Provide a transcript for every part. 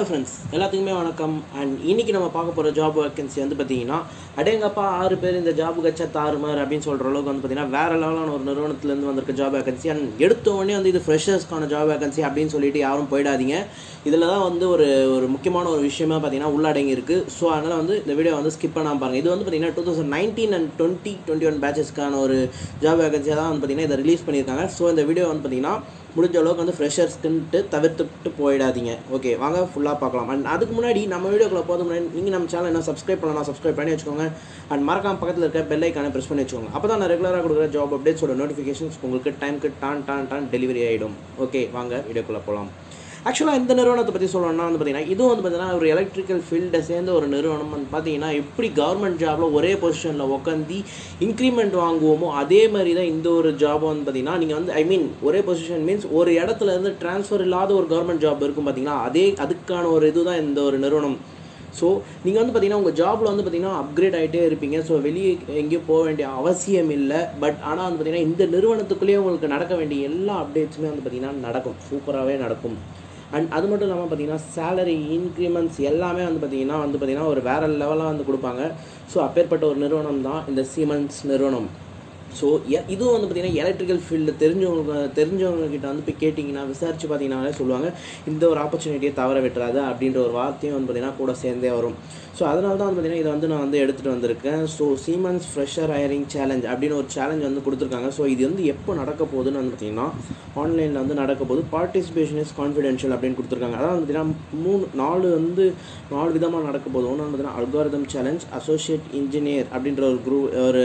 hello friends எல்லாத்துக்குமே வணக்கம் and இன்னைக்கு நம்ம பார்க்க போகிற ஜாப் வேகன்சி வந்து பார்த்தீங்கன்னா அடேங்கப்பா ஆறு பேர் இந்த ஜாப் கச்சா தாறுமாறு அப்படின்னு சொல்கிற அளவுக்கு வந்து பார்த்தீங்கன்னா வேற லெவலான ஒரு நிறுவனத்துலேருந்து வந்திருக்க ஜாப் வேகன்சி அண்ட் எடுத்த உடனே வந்து இது ஃப்ரெஷர்ஸ்க்கான ஜாப் வேகன்சி அப்படின்னு சொல்லிட்டு யாரும் போயிடாதீங்க இதில் தான் வந்து ஒரு ஒரு முக்கியமான ஒரு விஷயமா பார்த்தீங்கன்னா உள்ளடங்கி இருக்கு ஸோ அதனால் வந்து இந்த வீடியோ வந்து ஸ்கிப் பண்ணாமல் பாருங்கள் இது வந்து பார்த்தீங்கன்னா two thousand nineteen and twenty twenty one பேச்சஸ்க்கான ஒரு ஜாப் வேகன்சியாக தான் வந்து பார்த்தீங்கன்னா இதை ரிலீஸ் பண்ணியிருக்காங்க ஸோ இந்த வீடியோ வந்து பார்த்தீங்கன்னா முடிஞ்ச அளவுக்கு வந்து ஃப்ரெஷர்ஸ்க்குன்ட்டு தவிர்த்துட்டு போயிடாதீங்க ஓகே வாங்க ஃபுல்லாக பார்க்கலாம் அண்ட் அதுக்கு முன்னாடி நம்ம வீடியோக்குள்ள போதும் முன்னாடி நீங்கள் நம்ம சேனல் என்ன சப்ஸ்கிரைப் பண்ணலாம் சப்ஸ்கிரைப் பண்ணி வச்சுக்கோங்க அண்ட் மறக்காம பக்கத்தில் இருக்க பெல் ஐக்கானை ப்ரெஸ் பண்ணி வச்சுக்கோங்க அப்போ தான் நான் ரெகுலராக கொடுக்குற ஜாப் அப்டேட்ஸோட நோட்டிஃபிகேஷன்ஸ் உங்களுக்கு டைமுக்கு டான் டான் டான் டெலிவரி ஆகிடும் ஓகே வாங்க வீடியோக்குள்ளே போகலாம் ஆக்சுவலாக இந்த நிறுவனத்தை பற்றி சொல்லணும்னா வந்து பார்த்தீங்கன்னா இதுவும் வந்து பார்த்தீங்கன்னா ஒரு எலக்ட்ரிக்கல் ஃபீல்டை சேர்ந்த ஒரு நிறுவனம் வந்து பார்த்தீங்கன்னா எப்படி கவர்மெண்ட் ஜாபில் ஒரே பொசிஷனில் உட்காந்து இன்க்ரிமெண்ட் வாங்குவோமோ அதே மாதிரி தான் இந்த ஒரு ஜாப் வந்து பார்த்தீங்கன்னா நீங்கள் வந்து ஐ மீன் ஒரே பொசிஷன் மீன்ஸ் ஒரு இடத்துல இருந்து ட்ரான்ஸ்ஃபர் இல்லாத ஒரு கவர்மெண்ட் ஜாப் இருக்கும் பார்த்தீங்கன்னா அதே அதுக்கான ஒரு இதுதான் இந்த ஒரு நிறுவனம் ஸோ நீங்கள் வந்து பார்த்தீங்கன்னா உங்கள் ஜாபில் வந்து பார்த்தீங்கன்னா அப்கிரேட் ஆகிட்டே இருப்பீங்க ஸோ வெளியே எங்கேயும் போக வேண்டிய அவசியம் இல்லை பட் ஆனால் வந்து பார்த்தீங்கன்னா இந்த நிறுவனத்துக்குள்ளேயே உங்களுக்கு நடக்க வேண்டிய எல்லா அப்டேட்ஸுமே வந்து பார்த்தீங்கன்னா நடக்கும் சூப்பராகவே நடக்கும் அண்ட் அது மட்டும் இல்லாமல் பார்த்தீங்கன்னா சேலரி இன்க்ரிமெண்ட்ஸ் எல்லாமே வந்து பார்த்தீங்கன்னா வந்து பார்த்தீங்கன்னா ஒரு வேற லெவலாக வந்து கொடுப்பாங்க ஸோ அப்பேற்பட்ட ஒரு நிறுவனம் தான் இந்த சீமன்ஸ் நிறுவனம் ஸோ இதுவும் வந்து பார்த்தீங்கன்னா எலக்ட்ரிக்கல் ஃபீல்டு தெரிஞ்சவங்க தெரிஞ்சவங்க கிட்ட வந்து போய் கேட்டிங்கன்னா விசாரிச்சு பார்த்தீங்கன்னாலே சொல்லுவாங்க இந்த ஒரு ஆப்பர்ச்சுனிட்டியை தவற விட்டுறாது அப்படின்ற ஒரு வார்த்தையும் வந்து பார்த்தீங்கன்னா கூட சேர்ந்தே வரும் ஸோ அதனால தான் வந்து பார்த்தீங்கன்னா இதை வந்து நான் வந்து எடுத்துகிட்டு வந்திருக்கேன் so Siemens fresher hiring challenge அப்படின்னு ஒரு சேலஞ்ச் வந்து கொடுத்துருக்காங்க ஸோ இது வந்து எப்போ நடக்க போகுதுன்னு வந்து பார்த்தீங்கன்னா ஆன்லைனில் வந்து நடக்க போகுது பார்ட்டிசிபேஷன் இஸ் கான்ஃபிடென்ஷியல் அப்படின்னு கொடுத்துருக்காங்க அதாவது வந்து பார்த்தீங்கன்னா மூணு நாலு வந்து நாலு விதமாக நடக்க போகுது ஒன்று வந்து பார்த்தீங்கன்னா அல்காரிதம் சேலஞ்ச் அசோசியேட் இன்ஜினியர் அப்படின்ற ஒரு குரூப் ஒரு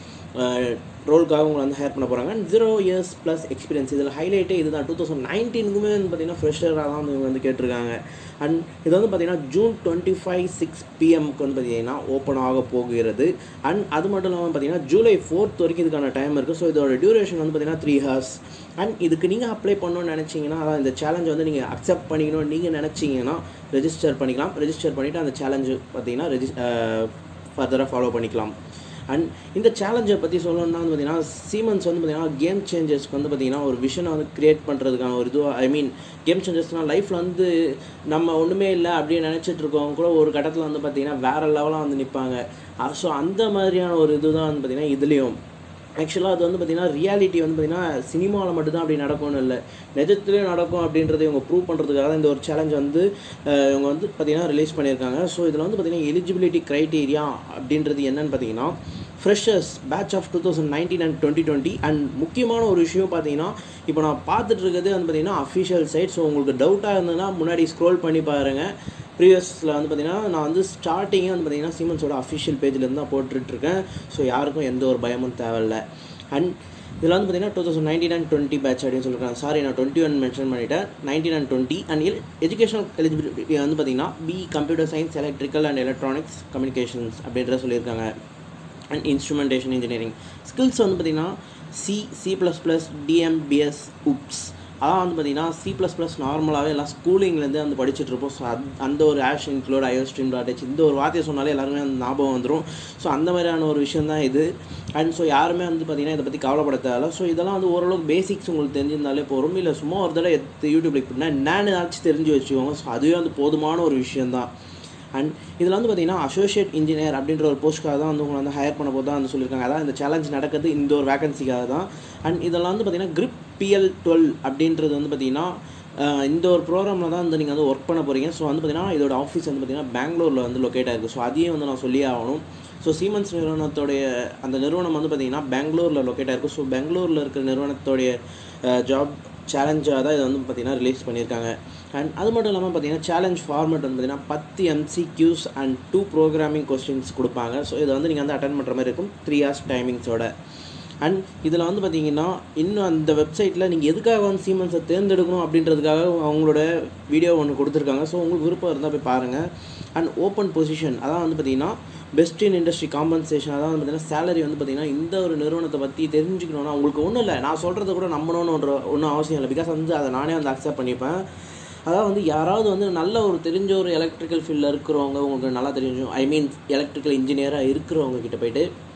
ரோலுக்காக உங்களை வந்து ஹேர் பண்ண போகிறாங்க and zero years plus experience இதில் ஹைலைட்டே இதுதான் டூ தௌசண்ட் நைன்டீனுக்குமே வந்து பார்த்தீங்கன்னா ஃப்ரெஷராக தான் வந்து இவங்க வந்து கேட்டிருக்காங்க அண்ட் இது வந்து பார்த்தீங்கன்னா ஜூன் டுவெண்ட்டி ஃபைவ் சிக்ஸ் பிஎம்க்கு வந்து பார்த்தீங்கன்னா ஓப்பன் ஆக போகிறது அண்ட் அது மட்டும் இல்லாமல் பார்த்தீங்கன்னா ஜூலை ஃபோர்த் வரைக்கும் இதுக்கான டைம் இருக்குது ஸோ இதோட டியூரேஷன் வந்து பார்த்தீங்கன்னா த்ரீ ஹவர்ஸ் அண்ட் இதுக்கு நீங்கள் அப்ளை பண்ணணும்னு நினச்சிங்கன்னா அதான் இந்த சேலஞ்ச் வந்து நீங்கள் அக்செப்ட் பண்ணிக்கணும்னு நீங்கள் நினச்சிங்கன்னா ரெஜிஸ்டர் பண்ணிக்கலாம் ரெஜிஸ்டர் பண்ணிவிட்டு அந்த சேலஞ்சு பார்த்தீங்கன்னா ரெஜி ஃபர்தராக ஃபாலோ பண்ணிக்கலாம் அண்ட் இந்த சேலஞ்சை பற்றி சொல்லணும்னா வந்து பார்த்தீங்கன்னா சீமன்ஸ் வந்து பார்த்தீங்கன்னா கேம் சேஞ்சர்ஸ்க்கு வந்து பார்த்தீங்கன்னா ஒரு விஷனை வந்து க்ரியேட் பண்ணுறதுக்கான ஒரு இது ஐ மீன் கேம் சேஞ்சர்ஸ்னால் லைஃப்பில் வந்து நம்ம ஒன்றுமே இல்லை அப்படின்னு நினச்சிட்டு இருக்கவங்க கூட ஒரு கட்டத்தில் வந்து பார்த்தீங்கன்னா வேறு லெவலாக வந்து நிற்பாங்க ஸோ அந்த மாதிரியான ஒரு இது தான் வந்து பார்த்தீங்கன்னா இதுலேயும் ஆக்சுவலாக அது வந்து பார்த்திங்கன்னா ரியாலிட்டி வந்து பார்த்திங்கன்னா சினிமாவில் மட்டும்தான் அப்படி நடக்கும்னு இல்லை நிஜத்துலேயும் நடக்கும் அப்படின்றத இவங்க ப்ரூவ் பண்ணுறதுக்காக தான் இந்த ஒரு சேலஞ்ச் வந்து இவங்க வந்து பார்த்திங்கன்னா ரிலீஸ் பண்ணியிருக்காங்க ஸோ இதில் வந்து பார்த்திங்கன்னா எலிஜிபிலிட்டி க்ரைட்டீரியா அப்படின்றது என்னன்னு பார்த்தீங்கன்னா freshers batch of two thousand nineteen and twenty twenty and முக்கியமான ஒரு விஷயம் பார்த்தீங்கன்னா இப்போ நான் பார்த்துட்டு இருக்கிறது வந்து பார்த்திங்கன்னா அஃபிஷியல் சைட் ஸோ உங்களுக்கு டவுட்டாக இருந்ததுன்னா முன்னாடி ஸ்க்ரோல் பண்ணி பாருங்கள் ப்ரீவியஸில் வந்து பார்த்திங்கன்னா நான் வந்து ஸ்டார்டிங்கே வந்து பார்த்திங்கன்னா சீமன்ஸோட அஃபிஷியல் பேஜ்லேருந்து தான் போட்டுட்ருக்கேன் ஸோ யாருக்கும் எந்த ஒரு பயமும் தேவையில்லை அண்ட் இதில் வந்து பார்த்தீங்கன்னா two thousand nineteen and twenty batch அப்படின்னு சொல்லியிருக்காங்க சாரி நான் டுவெண்ட்டி ஒன் மென்ஷன் பண்ணிட்டேன் nineteen and twenty and educational eligibility வந்து பார்த்தீங்கன்னா B computer science electrical and electronics communications அப்படின்றத சொல்லியிருக்காங்க அண்ட் இன்ஸ்ட்ருமெண்டேஷன் இன்ஜினியரிங் ஸ்கில்ஸ் வந்து பார்த்திங்கன்னா C C plus plus DBMS oops அதான் வந்து பார்த்திங்கன்னா சி ப்ளஸ் ப்ளஸ் நார்மலாகவே எல்லாம் ஸ்கூலிங்லேருந்து வந்து படிச்சுட்டு இருப்போம் ஸோ அது அந்த ஒரு hash include iostream dot h இந்த ஒரு வார்த்தையை சொன்னாலே எல்லாருமே அந்த ஞாபகம் வந்துடும் ஸோ அந்த மாதிரியான ஒரு விஷயம் தான் இது அண்ட் ஸோ யாருமே வந்து பார்த்திங்கன்னா இதை பற்றி கவலைப்பட தேவையில்ல ஸோ இதெல்லாம் வந்து ஓரளவுக்கு பேசிக்ஸ் உங்களுக்கு தெரிஞ்சிருந்தாலே போகிறோம் இல்லை சும்மா ஒரு தடவை எடுத்து யூடியூப்ல இப்படின்னா என்னன்னு ஏதாச்சும் தெரிஞ்சு வச்சுக்கோங்க ஸோ அதுவே வந்து போதுமான ஒரு விஷயந்தான் அண்ட் இதில் வந்து பார்த்தீங்கன்னா அசோசியேட் இன்ஜினியர் அப்படின்ற ஒரு போஸ்ட்டுக்காக தான் வந்து உங்களை வந்து ஹையர் பண்ண போது தான் வந்து சொல்லியிருக்காங்க அதான் இந்த சேலஞ்ச் நடக்குது இந்த ஒரு வேகன்சிக்காக தான் அண்ட் இதெல்லாம் வந்து பார்த்தீங்கன்னா கிரிப் பிஎல் டுவெல் அப்படின்றது வந்து பார்த்தீங்கன்னா இந்த ஒரு ப்ரோக்ராமில் தான் வந்து நீங்கள் வந்து ஒர்க் பண்ண போகிறீங்க ஸோ வந்து பார்த்தீங்கன்னா இதோட ஆஃபீஸ் வந்து பார்த்தீங்கன்னா பெங்களூரில் வந்து லொக்கேட் ஆகிருக்கு ஸோ அதையும் வந்து நான் சொல்லி ஆகணும் ஸோ சீமன்ஸ் நிறுவனத்தோடைய அந்த நிறுவனம் வந்து பார்த்தீங்கன்னா பெங்களூரில் லொக்கேட் ஆகிருக்கு ஸோ பெங்களூரில் இருக்கிற நிறுவனத்தோடைய ஜாப் சேலஞ்சாக தான் இதை வந்து பார்த்திங்கன்னா ரிலீஸ் பண்ணியிருக்காங்க அண்ட் அது மட்டும் இல்லாமல் பார்த்தீங்கன்னா சேலஞ்ச் ஃபார்மேட் வந்து பார்த்திங்கன்னா பத்து MCQs and two programming questions கொடுப்பாங்க ஸோ இதை வந்து நீங்கள் வந்து அட்டன் பண்ணுற மாதிரி இருக்கும் த்ரீ ஹார்ஸ் டைமிங்ஸோட அண்ட் இதில் வந்து பார்த்தீங்கன்னா இன்னும் அந்த வெப்சைட்டில் நீங்கள் எதுக்காக வந்து சீமன்ஸை தேர்ந்தெடுக்கணும் அப்படின்றதுக்காக அவங்களோட வீடியோ ஒன்று கொடுத்துருக்காங்க ஸோ உங்களுக்கு விருப்பம் இருந்தால் போய் பாருங்கள் அண்ட் ஓப்பன் பொசிஷன் அதான் வந்து பார்த்தீங்கன்னா பெஸ்ட் இன் இண்டஸ்ட்ரி காம்பன்சேஷன் அதான் வந்து பார்த்தீங்கன்னா சேலரி வந்து பார்த்தீங்கன்னா இந்த ஒரு நிறுவனத்தை பற்றி தெரிஞ்சுக்கணும்னா உங்களுக்கு ஒன்றும் இல்லை நான் சொல்கிறத கூட நம்பணும்னு ஒன்று ஒன்றும் அவசியம் இல்லை பிகாஸ் வந்து அதை நானே வந்து அக்செப்ட் பண்ணிப்பேன் அதாவது வந்து யாராவது வந்து நல்ல ஒரு தெரிஞ்ச ஒரு எலக்ட்ரிக்கல் ஃபீல்டில் இருக்கிறவங்க உங்களுக்கு நல்லா தெரியும் ஐ மீன் எலக்ட்ரிக்கல் இன்ஜினியராக இருக்கிறவங்க கிட்ட போயிட்டு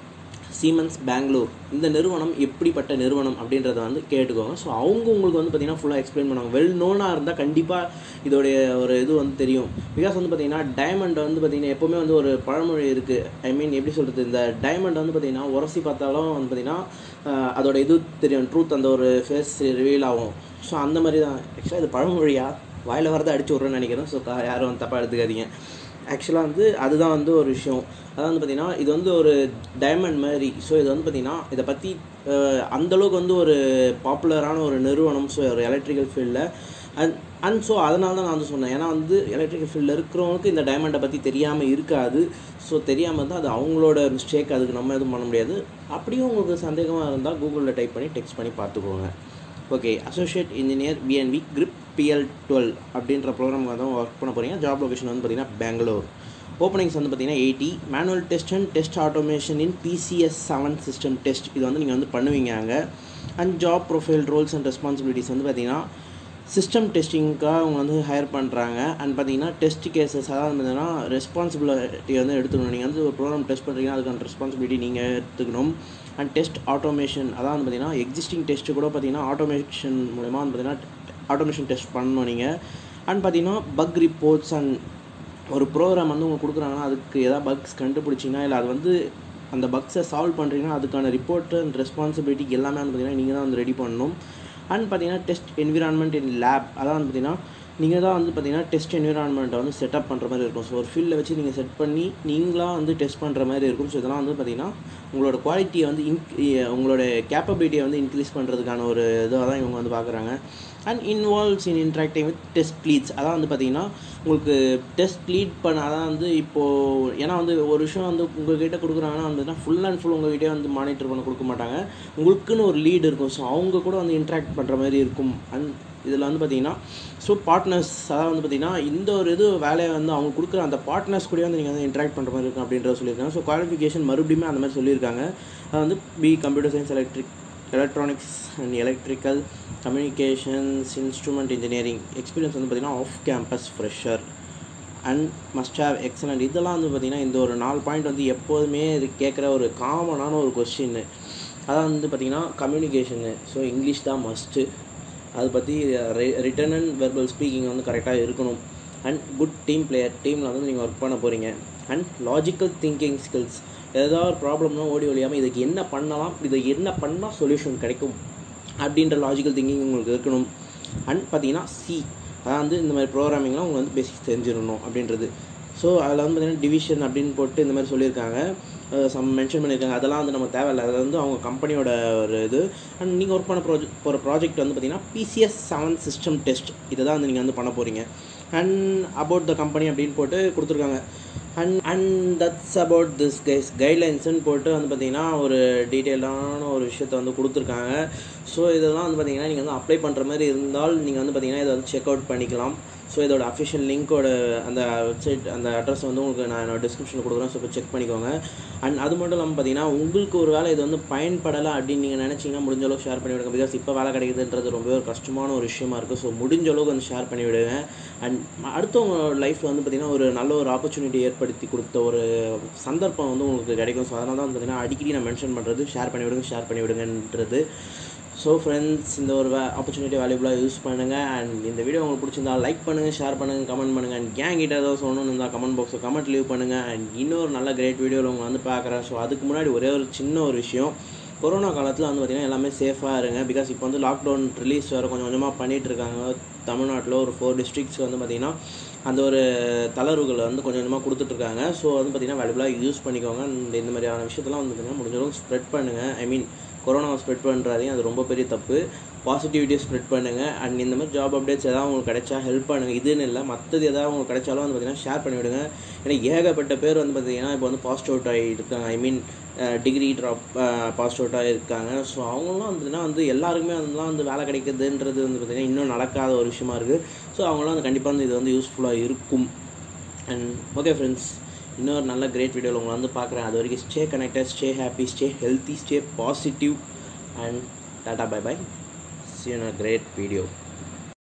சீமன்ஸ் பெங்களூர் இந்த நிறுவனம் எப்படிப்பட்ட நிறுவனம் அப்படின்றத வந்து கேட்டுக்கோங்க ஸோ அவங்க உங்களுக்கு வந்து பார்த்தீங்கன்னா ஃபுல்லாக எக்ஸ்பிளைன் பண்ணுவாங்க வெல் நோனாக இருந்தால் கண்டிப்பாக இதோடைய ஒரு இது வந்து தெரியும் பிகாஸ் வந்து பார்த்தீங்கன்னா டைமண்ட் வந்து பார்த்தீங்கன்னா எப்போவுமே வந்து ஒரு பழமொழி இருக்குது ஐ மீன் எப்படி சொல்கிறது இந்த டைமண்ட் வந்து பார்த்தீங்கன்னா உரசி பார்த்தாலும் வந்து பார்த்தீங்கன்னா ஆஹ், அதோட இது தெரியும் ட்ரூத் அந்த ஒரு ஃபேஸ் ரிவீல் ஆகும் ஸோ அந்த மாதிரி தான் ஆக்சுவலாக இது பழமொழியா வாயில் வரதை அடிச்சு விட்றேன்னு நினைக்கிறேன் ஸோ யாரும் தப்பாக எடுத்துக்காதீங்க ஆக்சுவலாக வந்து அதுதான் வந்து ஒரு விஷயம் அதாவது வந்து பார்த்தீங்கன்னா இது வந்து ஒரு டைமண்ட் மாதிரி ஸோ இது வந்து பார்த்தீங்கன்னா இதை பற்றி அந்தளவுக்கு வந்து ஒரு பாப்புலரான ஒரு நிறுவனம் ஸோ ஒரு எலக்ட்ரிக்கல் ஃபீல்டில் அண்ட் அண்ட் ஸோ அதனால தான் நான் வந்து சொன்னேன் ஏன்னா வந்து எலக்ட்ரிக்கல் ஃபீல்டில் இருக்கிறவங்களுக்கு இந்த டைமண்டை பற்றி தெரியாமல் இருக்காது ஸோ தெரியாமல் இருந்தால் அது அவங்களோட மிஸ்டேக் அதுக்கு நம்ம எதுவும் பண்ண முடியாது அப்படியும் உங்களுக்கு சந்தேகமாக இருந்தால் கூகுளில் டைப் பண்ணி டெக்ஸ்ட் பண்ணி பார்த்துக்கோங்க okay associate engineer PNV grip PL twelve அப்படின்ற ப்ரோக்ராம் வந்து ஒர்க் பண்ண போகிறீங்க ஜாப் லொகேஷன் வந்து பார்த்தீங்கன்னா பெங்களூர் ஓப்பனிங்ஸ் வந்து பார்த்தீங்கன்னா eighty manual test and test automation in PCS seven system test இது வந்து நீங்கள் வந்து பண்ணுவீங்க அங்கே and job profile roles and responsibilities வந்து பார்த்தீங்கன்னா சிஸ்டம் டெஸ்டிங்க்காக அவங்க வந்து ஹையர் பண்ணுறாங்க அண்ட் பார்த்தீங்கன்னா டெஸ்ட் கேசஸ் அதாவது பார்த்தீங்கன்னா ரெஸ்பான்சிபிலிட்டி வந்து எடுத்துக்கணும் நீங்கள் வந்து ஒரு ப்ரோக்ராம் டெஸ்ட் பண்ணுறீங்கன்னா அதுக்கான ரெஸ்பான்சிபிலிட்டி நீங்கள் எடுத்துக்கணும் அண்ட் டெஸ்ட் ஆட்டோமேஷன் அதாவது வந்து பார்த்தீங்கன்னா எக்ஸிஸ்டிங் டெஸ்ட்டு கூட பார்த்தீங்கன்னா ஆட்டோமேஷன் மூலமா வந்து பார்த்தீங்கன்னா ஆட்டோமேஷன் டெஸ்ட் பண்ணணும் நீங்கள் அண்ட் பார்த்தீங்கன்னா பக் ரிப்போர்ட்ஸ் அண்ட் ஒரு ப்ரோக்ராம் வந்து உங்களுக்கு கொடுக்குறாங்கன்னா அதுக்கு எதாவது பக்ஸ் கண்டுபிடிச்சிங்கன்னா இல்லை அது வந்து அந்த பக்ஸை சால்வ் பண்ணுறீங்கன்னா அதுக்கான ரிப்போர்ட் அண்ட் ரெஸ்பான்சிபிலிட்டி எல்லாமே வந்து பார்த்தீங்கன்னா நீங்கள் தான் வந்து ரெடி பண்ணணும் அண்ட் பார்த்தீங்கன்னா டெஸ்ட் என்விரான்மெண்ட் இன் லேப் அதான் வந்து பார்த்தீங்கன்னா நீங்கள் தான் வந்து பார்த்தீங்கன்னா டெஸ்ட் என்விரான்மெண்ட்டை வந்து செட்டப் பண்ணுற மாதிரி இருக்கும் ஸோ ஒரு ஃபீல்டில் வச்சு நீங்கள் செட் பண்ணி நீங்களாக வந்து டெஸ்ட் பண்ணுற மாதிரி இருக்கும் ஸோ இதெல்லாம் வந்து பார்த்தீங்கன்னா உங்களோட குவாலிட்டியை வந்து இன்க் உங்களோட கேப்பபிலிட்டியை வந்து இன்க்ரீஸ் பண்ணுறதுக்கான ஒரு இதாக தான் இவங்க வந்து பார்க்குறாங்க and involves in interacting with test leads அதான் வந்து பார்த்தீங்கன்னா உங்களுக்கு டெஸ்ட் லீட் பண்ண அதான் வந்து இப்போது ஏன்னா வந்து ஒரு விஷயம் வந்து உங்ககிட்ட கொடுக்குறாங்கன்னா வந்து ஃபுல் அண்ட் ஃபுல் உங்ககிட்டே வந்து மானிட்டர் பண்ண கொடுக்க மாட்டாங்க உங்களுக்குன்னு ஒரு லீடு இருக்கும் ஸோ அவங்க கூட வந்து இன்ட்ராக்ட் பண்ணுற மாதிரி இருக்கும் அண்ட் இதில் வந்து பார்த்தீங்கன்னா ஸோ பார்ட்னர்ஸ் அதாவது வந்து பார்த்தீங்கன்னா இந்த ஒரு இது வேலையை வந்து அவங்க கொடுக்குற அந்த பார்ட்னர்ஸ் கூட வந்து நீங்கள் வந்து இன்ட்ராக்ட் பண்ணுற மாதிரி இருக்கும் அப்படின்றத சொல்லியிருக்காங்க ஸோ குவாலிஃபிகேஷன் மறுபடியும் அந்த மாதிரி சொல்லியிருக்காங்க அது வந்து B computer science electric electronics and electrical communications instrument engineering experience வந்து பார்த்தீங்கன்னா off campus fresher and must have excellent இதெல்லாம் வந்து பார்த்திங்கன்னா இந்த ஒரு நாலு பாயிண்ட் வந்து எப்போதுமே இது கேட்குற ஒரு காமனான ஒரு கொஸ்டின் அதான் வந்து பார்த்திங்கன்னா கம்யூனிகேஷனு ஸோ இங்கிலீஷ் தான் மஸ்ட்டு அதை பற்றி ரிட்டன் அண்ட் வெர்பல் ஸ்பீக்கிங் வந்து கரெக்டாக இருக்கணும் அண்ட் குட் டீம் பிளேயர் டீமில் வந்து நீங்கள் ஒர்க் பண்ண போகிறீங்க அண்ட் லாஜிக்கல் திங்கிங் ஸ்கில்ஸ் ஏதாவது ஒரு ப்ராப்ளம்னா ஓடி ஒழியாமல் இதுக்கு என்ன பண்ணலாம் இதை என்ன பண்ணால் சொல்யூஷன் கிடைக்கும் அப்படின்ற லாஜிக்கல் திங்கிங் உங்களுக்கு இருக்கணும் அண்ட் பார்த்தீங்கன்னா சி அதான் வந்து இந்த மாதிரி ப்ரோக்ராமிங்லாம் உங்களுக்கு வந்து பேசிக்ஸ் தெரிஞ்சிடணும் அப்படின்றது ஸோ அதில் வந்து பார்த்தீங்கன்னா டிவிஷன் அப்படின்னு போட்டு இந்த மாதிரி சொல்லியிருக்காங்க சம் மென்ஷன் பண்ணியிருக்காங்க அதெல்லாம் வந்து நமக்கு தேவையில்லை அது வந்து அவங்க கம்பெனியோட ஒரு இது அண்ட் நீங்கள் ஒர்க் பண்ண ப்ராஜெக்ட் போகிற ப்ராஜெக்ட் வந்து பார்த்தீங்கன்னா பிசிஎஸ் செவன் சிஸ்டம் டெஸ்ட் இதை தான் வந்து நீங்கள் வந்து பண்ண போகிறீங்க அண்ட் அபவுட் த கம்பெனி அப்படின்னு போட்டு கொடுத்துருக்காங்க and and that's about this guys கைட்லைன்ஸ்னு போட்டு வந்து பார்த்தீங்கன்னா ஒரு டீட்டெயிலான ஒரு விஷயத்தை வந்து கொடுத்துருக்காங்க ஸோ இதெல்லாம் வந்து பார்த்தீங்கன்னா நீங்கள் வந்து அப்ளை பண்ணுற மாதிரி இருந்தால் நீங்கள் வந்து பார்த்தீங்கன்னா இதை வந்து செக் அவுட் பண்ணிக்கலாம் ஸோ இதோட அஃபிஷியல் லிங்க்கோட அந்த வெப்சைட் அந்த அட்ரஸ் வந்து உங்களுக்கு நான் என்னோட டிஸ்கிரிப்ஷனில் கொடுக்குறேன் ஸோ இப்போ செக் பண்ணிக்கோங்க அண்ட் அது மட்டும் இல்லாமல் பார்த்தீங்கன்னா உங்களுக்கு ஒரு வேலை இது வந்து பயன்படலை அப்படின்னு நீங்கள் நினச்சிங்கன்னா முடிஞ்ச அளவுக்கு ஷேர் பண்ணி விடுங்க பிகாஸ் இப்போ வேலை கிடைக்குதுன்றது ரொம்பவே ஒரு கஷ்டமான ஒரு விஷயமா இருக்குது ஸோ முடிஞ்ச அளவுக்கு வந்து ஷேர் பண்ணி விடுங்க அண்ட் அடுத்தவங்க லைஃப்பில் வந்து பார்த்திங்கன்னா ஒரு நல்ல ஒரு ஆப்பர்ச்சுனிட்டி ஏற்படுத்தி கொடுத்த ஒரு சந்தர்ப்பம் வந்து உங்களுக்கு கிடைக்கும் ஸோ அதனால தான் வந்து பார்த்திங்கன்னா அடிக்கடி நான் மென்ஷன் பண்ணுறது ஷேர் பண்ணி விடுங்க ஷேர் பண்ணி விடுங்கன்றது ஸோ ஃப்ரெண்ட்ஸ் இந்த ஒரு ஆப்பர்ச்சுனிட்டி வேல்யூபுளாக யூஸ் பண்ணுங்கள் அண்ட் இந்த வீடியோ உங்களுக்கு பிடிச்சிருந்தா லைக் பண்ணுங்கள் ஷேர் பண்ணுங்கள் கமெண்ட் பண்ணுங்கள் அண்ட் கேங் கிட்ட ஏதாவது சொல்லணும்னு இருந்தால் கமெண்ட் பாக்ஸில் கமெண்ட் லீவ் பண்ணுங்கள் அண்ட் இன்னொரு நல்ல கிரேட் வீடியோவில் உங்களை வந்து பார்க்குறேன் ஸோ அதுக்கு முன்னாடி ஒரே ஒரு சின்ன ஒரு விஷயம் கொரோனா காலத்தில் வந்து பார்த்திங்கன்னா எல்லாமே சேஃபாக இருங்க பிகாஸ் இப்போ வந்து லாக்டவுன் ரிலீஸ் வேறு கொஞ்சம் கொஞ்சமாக பண்ணிகிட்டு இருக்காங்க தமிழ்நாட்டில் ஒரு ஃபோர் டிஸ்ட்ரிக்ஸ் வந்து பார்த்திங்கன்னா அந்த ஒரு தளர்வுகளை வந்து கொஞ்சம் கொஞ்சமாக கொடுத்துட்ருக்காங்க ஸோ வந்து பார்த்திங்கன்னா வேல்யூபுளாக யூஸ் பண்ணிக்கோங்க and இந்த மாதிரியான விஷயத்தெல்லாம் வந்து பார்த்திங்கன்னா முடிஞ்ச அளவுக்கு ஸ்ப்ரெட் பண்ணுங்கள் ஐ மீன் கொரோனாவை ஸ்ப்ரெட் பண்ணுறாதீங்க அது ரொம்ப பெரிய தப்பு பாசிட்டிவிட்டியை ஸ்ப்ரெட் பண்ணுங்கள் அண்ட் இந்த மாதிரி ஜாப் அப்டேட்ஸ் எதாவது உங்களுக்கு கிடைச்சா ஹெல்ப் பண்ணுங்கள் இதுன்னு இல்லை மற்றது எதாவது உங்களுக்கு கிடைச்சாலும் வந்து பார்த்திங்கன்னா ஷேர் பண்ணிவிடுங்க ஏன்னா ஏகப்பட்ட பேர் வந்து பார்த்திங்கன்னா இப்போ வந்து பாஸ்ட் அவுட் ஆகி இருக்காங்க I mean degree drop passed அவுட்டாக இருக்காங்க ஸோ அவங்களாம் வந்து பார்த்தீங்கன்னா வந்து எல்லாருக்குமே அதெல்லாம் வந்து வேலை கிடைக்குதுன்றது வந்து பார்த்திங்கன்னா இன்னும் நடக்காத ஒரு விஷயமா இருக்குது ஸோ அவங்களாம் வந்து கண்டிப்பாக வந்து இது வந்து யூஸ்ஃபுல்லாக இருக்கும் அண்ட் ஓகே ஃப்ரெண்ட்ஸ் இன்னொரு நல்ல கிரேட் வீடியோவில் உங்களை வந்து பார்க்குறேன் அது வரைக்கும் stay connected stay happy stay healthy stay positive and tata bye bye see in a great video